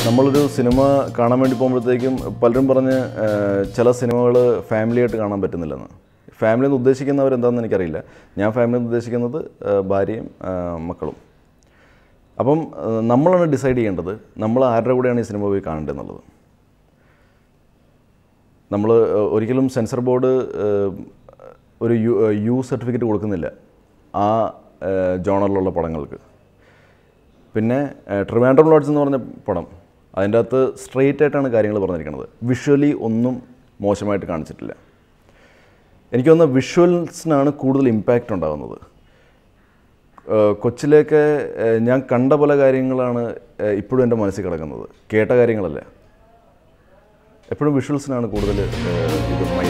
നമ്മളൊരു സിനിമ കാണാൻ വേണ്ടി പോകുമ്പോഴത്തേക്കും പലരും പറഞ്ഞ് ഏഹ്, ചില സിനിമകൾ ഫാമിലിയായിട്ട് കാണാൻ പറ്റുന്നില്ലെന്ന് ഫാമിലി എന്ന് ഉദ്ദേശിക്കുന്നവർ എന്താണെന്ന് എനിക്കറിയില്ല ഞാൻ ഫാമിലി എന്ന് ഉദ്ദേശിക്കുന്നത് ഏഹ്, ഭാര്യയും ഏഹ്, മക്കളും അപ്പം ഏഹ്, നമ്മളാണ് ഡിസൈഡ് ചെയ്യേണ്ടത് നമ്മൾ ആരുടെ കൂടെയാണ് ഈ സിനിമ പോയി കാണേണ്ടതെന്നുള്ളത് നമ്മൾ ഒരിക്കലും സെൻസർ ബോർഡ് ഏഹ്, ഒരു യു യു സർട്ടിഫിക്കറ്റ് കൊടുക്കുന്നില്ല ആ ഏഹ്, ജോണറിലുള്ള പടങ്ങൾക്ക് പിന്നെ ഏഹ്, ട്രിവാൻഡ്രം ലോഡ്സ് എന്ന് പറഞ്ഞ പടം അതിൻ്റെ അകത്ത് സ്ട്രെയിറ്റ് ആയിട്ടാണ് കാര്യങ്ങൾ പറഞ്ഞിരിക്കുന്നത് വിഷ്വലി ഒന്നും മോശമായിട്ട് കാണിച്ചിട്ടില്ല എനിക്ക് തോന്നുന്നു വിഷ്വൽസിനാണ് കൂടുതൽ ഇമ്പാക്റ്റ് ഉണ്ടാകുന്നത് ഏഹ്, കൊച്ചിലേക്ക് ഏഹ്, ഞാൻ കണ്ട പല കാര്യങ്ങളാണ് ഏഹ്, ഇപ്പോഴും എൻ്റെ മനസ്സിൽ കിടക്കുന്നത് കേട്ട കാര്യങ്ങളല്ല എപ്പോഴും വിഷ്വൽസിനാണ് കൂടുതൽ ഏഹ്, ഇത്